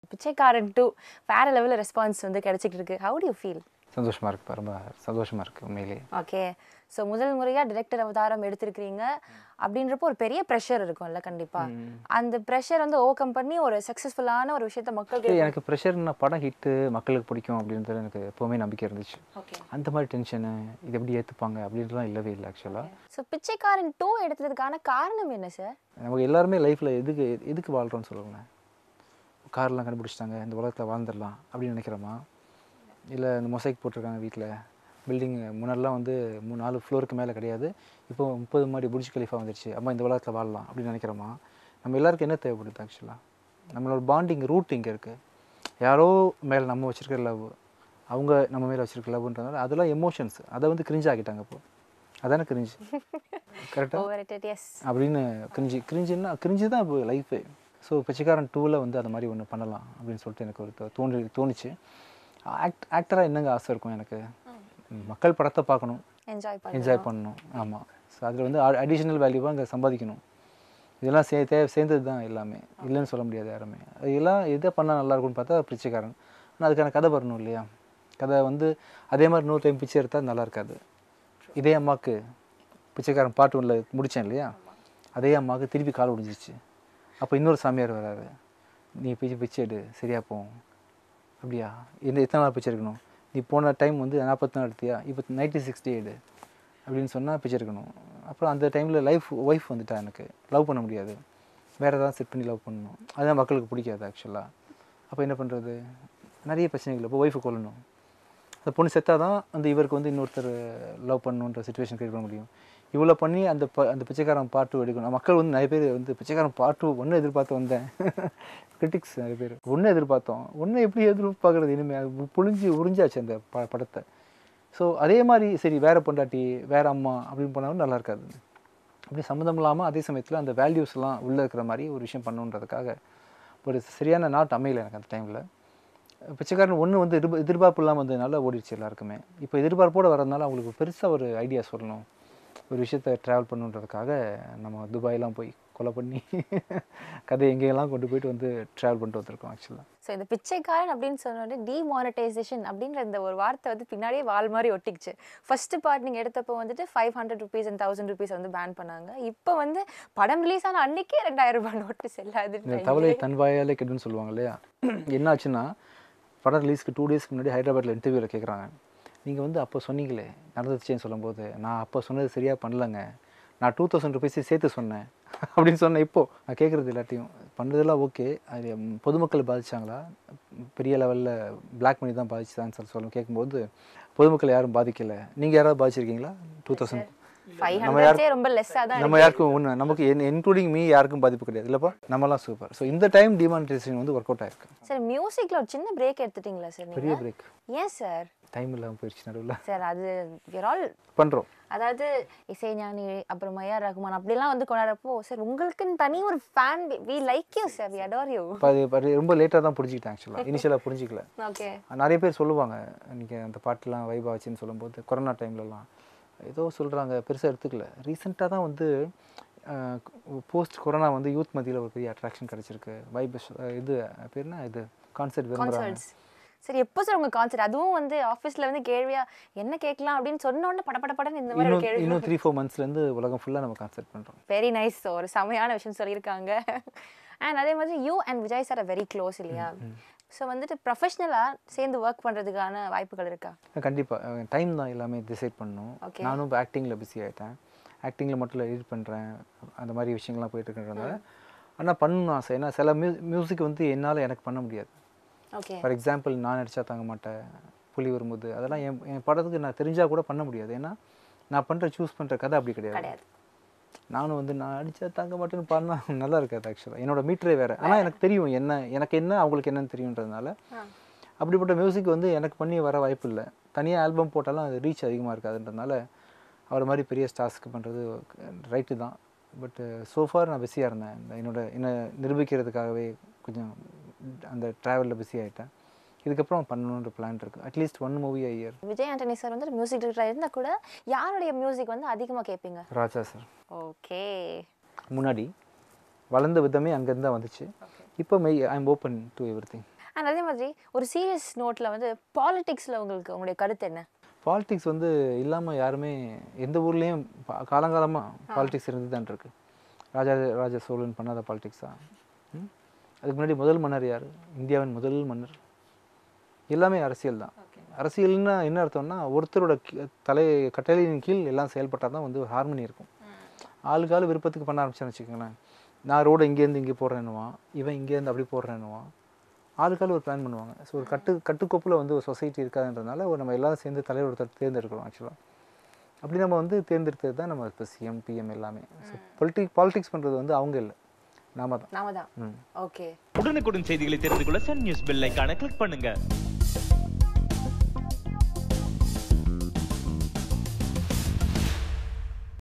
பிச்சைக்காரன் டூ வேற லெவலில் ரெஸ்பான்ஸ் வந்து கிடைச்சிட்டு இருக்கு ஹவு டு யூ ஃபீல் சந்தோஷமாக இருக்குப்பா ரொம்ப சந்தோஷமாக இருக்குது உண்மையிலேயே ஓகே ஸோ முதல் முறையாக டிரெக்டர் அவதாரம் எடுத்திருக்கிறீங்க அப்படின்றப்போ ஒரு பெரிய ப்ரெஷர் இருக்கும்ல கண்டிப்பாக அந்த ப்ரெஷர் வந்து ஓவர் கம் பண்ணி ஒரு சக்ஸஸ்ஃபுல்லான ஒரு விஷயத்த மக்களுக்கு சரி, எனக்கு ப்ரெஷர்னா படம் ஹிட்டு மக்களுக்கு பிடிக்கும் அப்படின்றது எனக்கு எப்போவுமே நம்பிக்கை இருந்துச்சு ஓகே அந்த மாதிரி டென்ஷனு இது எப்படி ஏற்றுப்பாங்க அப்படின்றலாம் இல்லவே இல்லை ஆக்சுவலாக ஸோ பிச்சைக்காரன் டூ எடுத்ததுக்கான காரணம் என்ன சார் நமக்கு எல்லாருமே லைஃப்பில் எதுக்கு எதுக்கு வாழ்கிறோம்னு சொல்லுங்களேன் கார்லாம் கண்டுபிடிச்சிட்டாங்க இந்த உலகத்தில் வாழ்ந்துடலாம் அப்படின்னு நினைக்கிறோமா இல்லை இந்த மொசைக் போட்டிருக்காங்க வீட்டில் பில்டிங் முன்னாடிலாம் வந்து மூணு நாலு ஃப்ளோருக்கு மேலே கிடையாது இப்போ முப்பது மாடி புடிஜ் கலிஃபா வந்துருச்சு அம்மா இந்த உலகத்தில் வாழலாம் அப்படின்னு நினைக்கிறோமா நம்ம எல்லாருக்கும் என்ன தேவைப்படுது ஆக்சுவலாக நம்மளோட பாண்டிங் ரூட் இங்கே இருக்குது யாரோ மேலே நம்ம வச்சுருக்கிற லவ் அவங்க நம்ம மேலே வச்சுருக்க லவ்ன்றதுனால அதெல்லாம் எமோஷன்ஸ் அதை வந்து கிரிஞ்ச் ஆக்கிட்டாங்க இப்போ அதானே கிரிஞ்சு கரெக்டாக ஓவர் இட் எஸ் அப்படின்னு கிரிஞ்சி கிரிஞ்சுன்னா கிரிஞ்சு தான் இப்போ லைஃபு ஸோ பிச்சைக்காரன் டூவில் வந்து அது மாதிரி ஒன்று பண்ணலாம் அப்படின்னு சொல்லிட்டு எனக்கு ஒரு தோ- தோன்றி தோணுச்சு ஆக்ட் ஆக்டராக என்னங்க ஆசை இருக்கும் எனக்கு மக்கள் படத்தை பார்க்கணும் என்ஜாய் பண்ணி என்ஜாய் பண்ணணும் ஆமாம் ஸோ அதில் வந்து அடிஷ்னல் வேல்யூவாக இங்கே சம்பாதிக்கணும் இதெல்லாம் சே தே சேர்ந்தது தான் எல்லாமே இல்லைன்னு சொல்ல முடியாது யாருமே அது எல்லாம் எதை பண்ணால் நல்லா இருக்கும்னு பார்த்தா பிச்சைக்காரன் ஆனால் அதுக்கான கதை வரணும் இல்லையா கதை வந்து அதே மாதிரி நூறு டைம் பிச்சை எடுத்தால் நல்லா இருக்காது இதே அம்மாவுக்கு பிச்சைக்காரன் பாட்டு ஒன்றில் முடித்தேன் இல்லையா அதே அம்மாவுக்கு திருப்பி கால் ஒடிஞ்சிச்சு அப்போ இன்னொரு சாமியார் வராரு நீ பிச்சை பிச்சை எடு சரியா போகும் அப்படியா இந்த எத்தனை நாள் பிச்சை எடுக்கணும் நீ போன டைம் வந்து நாற்பத்தி நாள் எடுத்தியா இப்போ நைன்டி சிக்ஸ்டி எடு அப்படின்னு சொன்னால் பிச்சை எடுக்கணும் அப்புறம் அந்த டைமில் லைஃப் ஒய்ஃப் வந்துட்டா எனக்கு லவ் பண்ண முடியாது வேறு ஏதாவது செட் பண்ணி லவ் பண்ணணும் அதுதான் மக்களுக்கு பிடிக்காது ஆக்சுவலாக அப்போ என்ன பண்ணுறது நிறைய பிரச்சனைகள் இப்போ ஒய்ஃபை கொல்லணும் அந்த பொண்ணு செத்தாக தான் அந்த இவருக்கு வந்து இன்னொருத்தர் லவ் பண்ணணுன்ற சுச்சுவேஷன் கிரியேட் பண்ண முடியும் இவ்வளோ பண்ணி அந்த ப அந்த பிச்சைக்காரன் பாட்டு எடுக்கணும் மக்கள் வந்து நிறைய பேர் வந்து பிச்சைக்காரன் பாட்டு ஒன்று எதிர்பார்த்து வந்தேன் கிரிட்டிக்ஸ் நிறைய பேர் ஒன்று எதிர்பார்த்தோம் ஒன்று எப்படி எதிர்பார்க்குறது இனிமேல் அது புழிஞ்சு உறிஞ்சாச்சு அந்த ப படத்தை ஸோ அதே மாதிரி சரி வேற பொண்டாட்டி வேற அம்மா அப்படின்னு போனாலும் நல்லா இருக்காது அப்படி சம்மந்தம் இல்லாமல் அதே சமயத்தில் அந்த வேல்யூஸ்லாம் உள்ளே இருக்கிற மாதிரி ஒரு விஷயம் பண்ணணுன்றதுக்காக ஒரு சரியான நாட் அமையல எனக்கு அந்த டைமில் பிச்சைக்காரன் ஒன்று வந்து எதிர்பா எதிர்பார்ப்பு இல்லாமல் வந்ததுனால ஓடிடுச்சு எல்லாருக்குமே இப்போ எதிர்பார்ப்போடு வரதுனால அவங்களுக்கு பெருசாக ஒரு ஐடியா சொல்லணும் ஒரு விஷயத்தை ட்ராவல் பண்ணுன்றதுக்காக நம்ம துபாயெல்லாம் போய் கொலை பண்ணி கதை எங்கெல்லாம் கொண்டு போயிட்டு வந்து ட்ராவல் பண்ணிட்டு வந்திருக்கோம் ஆக்சுவலாக ஸோ இந்த பிச்சைக்காரன் அப்படின்னு சொன்னோடனே டிமானிட்டைசேஷன் அப்படின்ற இந்த ஒரு வார்த்தை வந்து பின்னாடியே வால் மாதிரி ஒட்டிக்கிச்சு ஃபர்ஸ்ட் பார்ட் நீங்கள் எடுத்தப்போ வந்துட்டு five hundred rupees and thousand rupees வந்து பேன் பண்ணாங்க இப்போ வந்து படம் ரிலீஸ் ஆன அன்னைக்கே ரெண்டாயிரம் ரூபாய் நோட்டு செல்லாது இந்த தவளை தன் வாயாலே கெடுன்னு சொல்லுவாங்க இல்லையா என்னாச்சுன்னா படம் ரிலீஸ்க்கு டூ டேஸ்க்கு முன்னாடி ஹைதராபாத்தில் இன்டர்வியூவில் கேட்குறாங்க நீங்கள் வந்து அப்போ சொன்னீங்களே நடந்துச்சுன்னு சொல்லும்போது நான் அப்போ சொன்னது சரியாக பண்ணலங்க நான் டூ தௌசண்ட் ருபீஸே சேர்த்து சொன்னேன் அப்படின்னு சொன்னேன் இப்போ நான் கேட்குறது எல்லாத்தையும் பண்ணுறதெல்லாம் ஓகே அது ம், பொதுமக்கள் பாதிச்சாங்களா பெரிய லெவலில் பிளாக் மணி தான் பாதிச்சுதான்னு சொல்லி சொல்லும் கேட்கும்போது பொதுமக்கள் யாரும் பாதிக்கலை நீங்கள் யாராவது பாதிச்சிருக்கீங்களா டூ தௌசண்ட் ஃபைவ் நம்ம ஹண்ட்ரட்ஸே ரொம்ப லெஸ்ஸாக தான் நம்ம யாருக்கும் ஒன்று நமக்கு இன்க்ளூடிங் மீ யாருக்கும் பாதிப்பு கிடையாது இல்லைப்பா நம்மலாம் சூப்பர் ஸோ இந்த டைம் டிமானிட்டைசேஷன் வந்து ஒர்க் அவுட் ஆயிருக்கு சார் மியூசிக்கில் ஒரு சின்ன பிரேக் எடுத்துட்டீங்களா சார் பெரிய நீங்கள் பிரேக் ஏன் சார் டைம் இல்லாமல் போயிடுச்சு நடுவில் சார் அது விர் ஆல் பண்ணுறோம் அதாவது இசைஞானி அப்புறம் ஐயா ரகுமான் அப்படிலாம் வந்து கொண்டாடுறப்போ சார் உங்களுக்குன்னு தனி ஒரு fan we like you sir we adore you இப்போ அது அது ரொம்ப லேட்டாக தான் புரிஞ்சுக்கிட்டேன் ஆக்சுவலாக இனிஷியலாக புரிஞ்சிக்கல ஓகே நிறைய பேர் சொல்லுவாங்க நீங்கள் அந்த பாட்டுலாம் வைப் ஆச்சுன்னு சொல்லும்போது கொரோனா டைம்லலாம் ஏதோ சொல்கிறாங்க பெருசாக எடுத்துக்கல ரீசெண்டாக தான் வந்து போஸ்ட் கொரோனா வந்து யூத் மத்தியில் ஒரு பெரிய அட்ராக்ஷன் கிடச்சிருக்கு வைப் இது பேர்னா இது கான்சர்ட் விரும்புகிறாங்க கான்சர்ட்ஸ் சரி எப்போ சார் உங்க கான்சர்ட் அதுவும் வந்து ஆஃபீஸில் வந்து கேள்வியா என்ன கேட்கலாம் அப்படின்னு சொன்ன உடனே பட பட படன்னு இந்த மாதிரி ஒரு இன்னும் கேள்வி இன்னும் த்ரீ ஃபோர் மந்த்ஸ்லேருந்து உலகம் ஃபுல்லாக நம்ம கான்சர்ட் பண்ணுறோம் வெரி நைஸ் ஒரு செமையான விஷயம் சொல்லியிருக்காங்க அண்ட் அதே மாதிரி you and Vijay sir very close இல்லையா ஸோ வந்துட்டு ப்ரொஃபஷ்னலாக சேர்ந்து ஒர்க் பண்ணுறதுக்கான வாய்ப்புகள் இருக்கா கண்டிப்பாக டைம் தான் எல்லாமே டிசைட் பண்ணணும் Okay. நானும் இப்போ ஆக்டிங்கில் பிஸி ஆகிட்டேன் ஆக்டிங்கில் மட்டும் இல்லை எடிட் பண்ணுறேன் அந்த மாதிரி விஷயங்கள்லாம் போயிட்டு இருக்கிறதுனால ஆனால் பண்ணணும் ஆசை ஏன்னா சில மியூ மியூசிக் வந்து என்னால் எனக்கு பண்ண முடியாது ஓகே ஃபார் எக்ஸாம்பிள் நான் நடிச்சா தாங்க மாட்டேன் புலி வரும்போது அதெல்லாம் என் என் படத்துக்கு நான் தெரிஞ்சால் கூட பண்ண முடியாது ஏன்னா நான் பண்ணுற சூஸ் பண்ணுற கதை அப்படி கிடையாது கிடையாது நானும் வந்து நான் அடிச்சா தாங்க மாட்டேன்னு பாடினா நல்லா இருக்காது ஆக்சுவலாக என்னோட மீட்டரே வேறு ஆனால் எனக்கு தெரியும் என்ன எனக்கு என்ன அவங்களுக்கு என்னன்னு தெரியுன்றதுனால ஆ. அப்படிப்பட்ட மியூசிக் வந்து எனக்கு பண்ணி வர வாய்ப்பு இல்லை தனியாக ஆல்பம் போட்டாலும் அது ரீச் அதிகமாக இருக்காதுன்றதுனால அவர் மாதிரி பெரிய ஸ்டார்ஸ்க்கு பண்ணுறது ரைட்டு தான் பட்டு சோஃபார் நான் பிஸியாக இருந்தேன் இந்த என்னோட என்னை நிரூபிக்கிறதுக்காகவே கொஞ்சம் அந்த ட்ராவலில் பிஸி ஆகிட்டேன் இதுக்கப்புறம் பண்ணணுன்ற பிளான் இருக்குது at least one movie a year Vijay Antony sir வந்து மியூசிக் டைரக்டராக இருந்தால் கூட யாருடைய மியூசிக் வந்து அதிகமாக கேட்பீங்க ராஜா சார் ஓகே முன்னாடி வளர்ந்த விதமே அங்கேருந்து தான் வந்துச்சு இப்போ மெய் I am open to everything and அதே மாதிரி ஒரு சீரியஸ் நோட்டில் வந்து பாலிடிக்ஸில் உங்களுக்கு உங்களுடைய கருத்து என்ன பாலிடிக்ஸ் வந்து இல்லாமல் யாருமே எந்த ஊர்லேயும் காலங்காலமாக பாலிடிக்ஸ் இருந்து தான் இருக்கு ராஜா ராஜ சோழன் பண்ணாத பாலிடிக்ஸா ம்? அதுக்கு முன்னாடி முதல் மன்னர் யார் இந்தியாவின் முதல் மன்னர் எல்லாமே அரசியல் தான் அரசியல்னா என்ன அர்த்தம்னா ஒருத்தரோட கீ- தலை கட்டளையின் கீழ் எல்லாம் செயல்பட்டால் தான் வந்து ஹார்மனி இருக்கும் ஆளுக்கு ஆள் விருப்பத்துக்கு பண்ண ஆரம்பிச்சேன்னு வச்சுக்கோங்களேன் நான் ரோடு இங்கேருந்து இங்கே போடுறேன்னுவான் இவன் இங்கேருந்து அப்படி போடுறேன்னுவான் ஆளுக்கால் ஒரு பிளான் பண்ணுவாங்க ஸோ ஒரு கட்டு கட்டுக்கோப்பில் வந்து ஒரு சொசைட்டி இருக்காதுன்றதுனால ஒரு நம்ம எல்லாரும் சேர்ந்து தலைவர் ஒருத்தர் தேர்ந்தெடுக்கிறோம் ஆக்சுவலாக அப்படி நம்ம வந்து தேர்ந்தெடுத்தது தான் நம்ம இப்போ சிஎம் பிஎம் எல்லாமே ஸோ பொலிட்டிக் பாலிடிக்ஸ் பண்ணுறது வந்து அவங்க இல்லை நாம தான் நாம தான் ம் ஓகே உடனுக்குடன் செய்திகளை தெரிந்து கொள்ள சன் நியூஸ் பெல் ஐகானை கிளிக் பண்ணுங்க